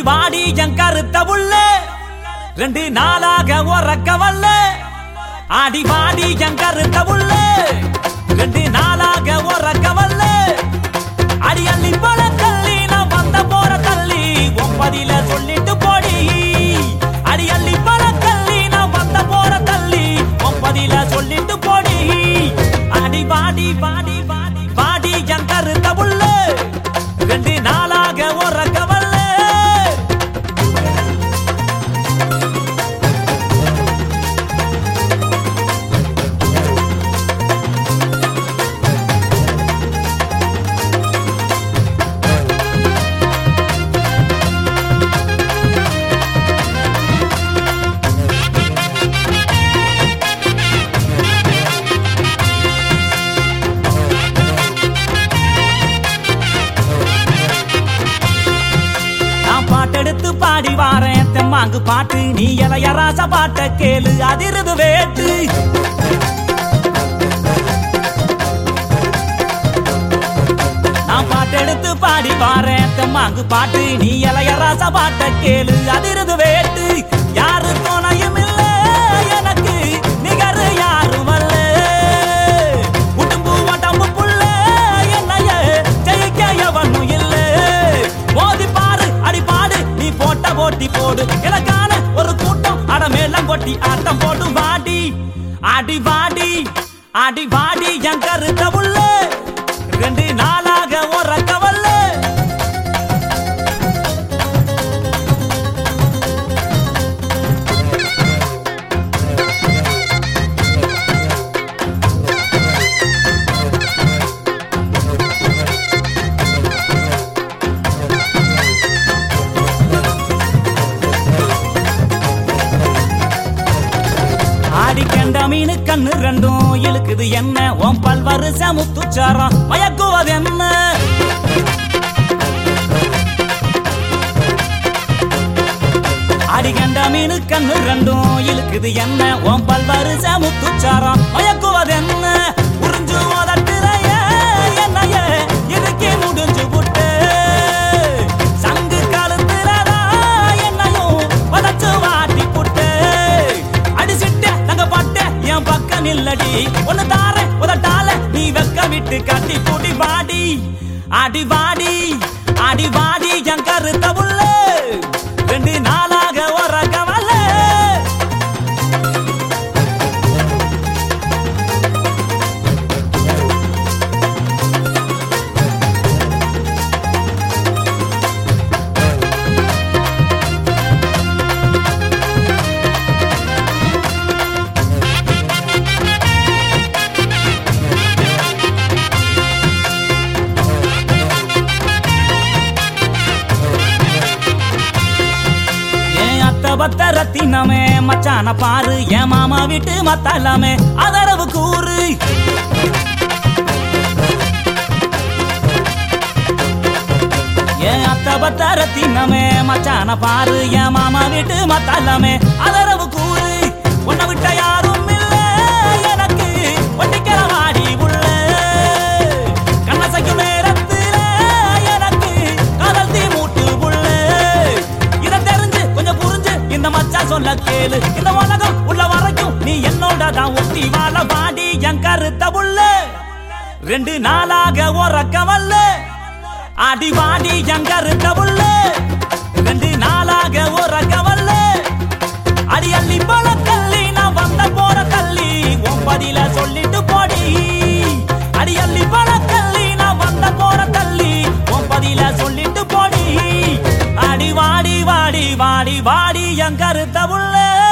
வாடி என் கருத்த உள்ள ரெண்டு நாளாக உறக்க வல்ல ஆடி வாடி என் கருத்த உள்ள ரெண்டு நாளாக உறக்க வல்ல அடி அள்ளி போல தள்ளி நான் வந்த போற தள்ளி ஒன்பதில சொல்லிட்டு போடி அடி அள்ளி போல தள்ளி நான் வந்த போற தள்ளி ஒன்பதில சொல்லிட்டு போடி அடி வாடி வாடி வாடி வாடி என் கருத்த உள்ள ரெண்டு நாளாக உறக்க வல்ல நான் பாட்டெடுத்து பாடி வாரேன் தெம்மாங்கு பாட்டு நீ இளையராச பாட்ட கேளு அதிருது வேட்டு நான் பாட்டெடுத்து பாடி வாரேன் தெம்மாங்கு பாட்டு நீ இளையராச பாட்ட கேளு அதிருது வேட்டு யாரு துணையும் இல்ல எனக்கு நிகர் யாரும் அல்ல உடும்பு உடம்பு புள்ள என்னைய ஜெயிக்க எவனும் இல்ல மோதி பாரு அடி பாடு நீ போட்ட போட்டி போடு எனக்கான ஒரு கூட்டம் அட மேலம் கொட்டி ஆட்டம் போடு வாடி அடி வாடி அடி வாடி என் கருத்த உள்ள ரெண்டு நாளாக உறக்க வல்ல ஆடி கண்ட மீனு கண்ணு ரெண்டும் இழுக்குது என்ன உன் பல்வரு சமுத்துச்சாரம் மயக்குவது என்ன ஆடி கண்ட மீனு கண்ணு ரெண்டும் இழுக்குது என்ன உன் பல்வரு சமுத்துச்சாரம் மயக்குவது என்ன உறிஞ்சு உதட்டுறைய என்னைய இதுக்கே முடிஞ்சு புட்டு சங்கு காலத்துலதா என்னையும் உதச்சு வாட்டி புட்டு அடிச்சிட்ட தங்க பட்ட என் பக்கம் நில்லடி ஒன்னு தார உதட்டால நீ வெக்க விட்டு கட்டி கூட்டி வாடி அடி வாடி அடி வாடி என் கருத்த உள்ள ரெண்டு நாளாக உறக்க வல்ல என் அத்த பத்த ரத்தினமே மச்சான பாரு என் மாமா வீட்டு மத்தலாமே அதரவு கூறு என் அத்த பத்த ரத்தினமே மச்சான பாரு என் மாமா வீட்டு மத்தலாமே அதரவு கூறு உன்னை விட்ட யாரும் இல்ல எனக்கு ஒட்டிக்கிற வாடி உள்ள கண்ணசைக்கும் நேரத்துல எனக்கு காதல் தீ மூட்டு உள்ள இத தெரிஞ்சு கொஞ்சம் புரிஞ்சு இந்த மச்சான் சொல்ல கேளு இந்த உலகம் உள்ள வரைக்கும் நீ என்னோட தான் ஒட்டி வாழ வாடி என் கருத்த உள்ள ரெண்டு நாளாக உறக்க வல்ல அடி வாடி என் கருத்த உள்ள ரெண்டு நாளாக உறக்க வல்ல அடி அள்ளி போல தள்ளி நான் வந்த போற தள்ளி ஒன்பதில சொல்லிட்டு போடி அடி அள்ளி போல தள்ளி நான் வந்த போற தள்ளி ஒன்பதில சொல்லிட்டு போடி அடி வாடி வாடி வாடி வாடி என் கருத்த உள்ள